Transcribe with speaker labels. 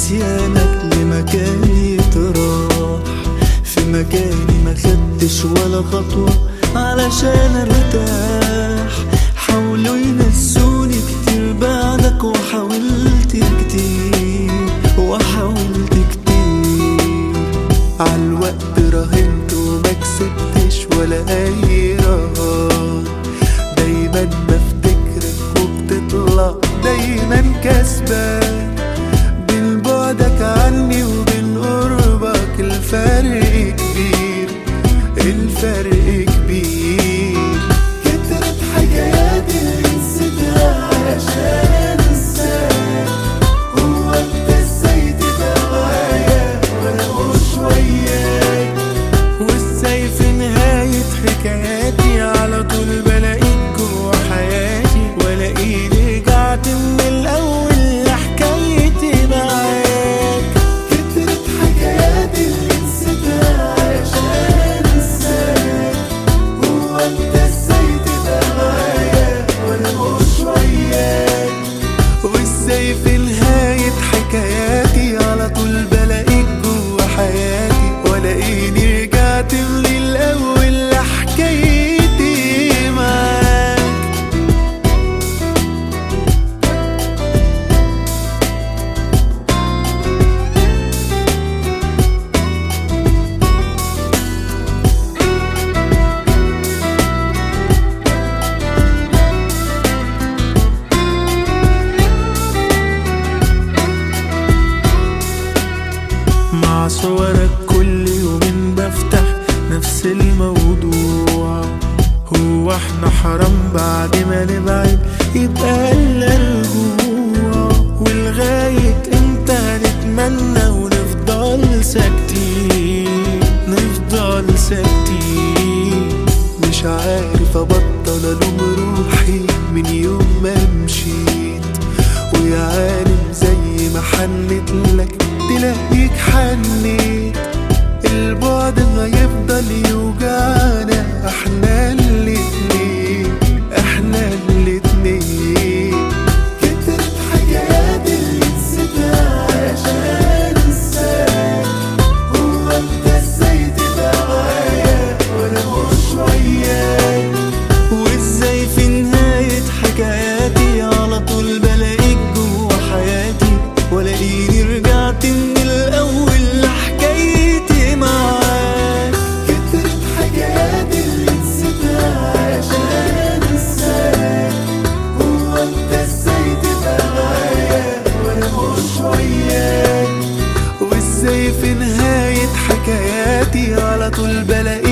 Speaker 1: نسيانك لمكاني تراح في مكاني ما خدتش ولا خطوة علشان ارتاح حاولوا ينسوني كتير بعدك وحاولت كتير وحاولت كتير عالوقت راهنت وما كسبتش ولا اي رهان دايما بفتكرك وبتطلع دايما كسبان بين بعدك عني وبين قربك الفرق كبير الفرق كبير كترت حكاياتي اللي نسيتها علشان انساك هو انت ازاي تبقى معايا وانا مش وياك وازاي في نهاية حكاياتي على طول بلاقيك جوا حياتي والاقيني رجعت من الاول لحكايتي معاك كترت حكاياتي اللي نسيتها علشان انساك هو انت ازاي تبقى معايا وانا مش وياك وازاي في نهاية حكاياتي على طول بلاقيك جوا حياتي والاقيني رجعت من الاول لحكايتي معاك مع صورك كل يوم بفتح نفس الموضوع هو احنا حرام بعد ما نبعد يبقى إلا الرجوع ولغاية امتى نتمنى ونفضل ساكتين نفضل ساكتين مش عارف ابطل الوم روحي من يوم ما مشيت ويا عالم زي ما حنت لك تلاقيك حنيت البعد هيفضل يوجعنا احنا الاتنين احنا الاتنين كترت حكايات اللي نسيتها عشان انساك هو انت ازاي تبقى معايا وانا مش وياك وازاي في نهاية حكاياتي على طول بلاقيك جوا حياتي والاقيني رجعت من الاول لحكايتي معاك كترت حكاياتي اللي نسيتها عشان انساك هو انت ازاي تبقى معايا وانا مش وياك وازاي في نهاية حكاياتي على طول بلاقي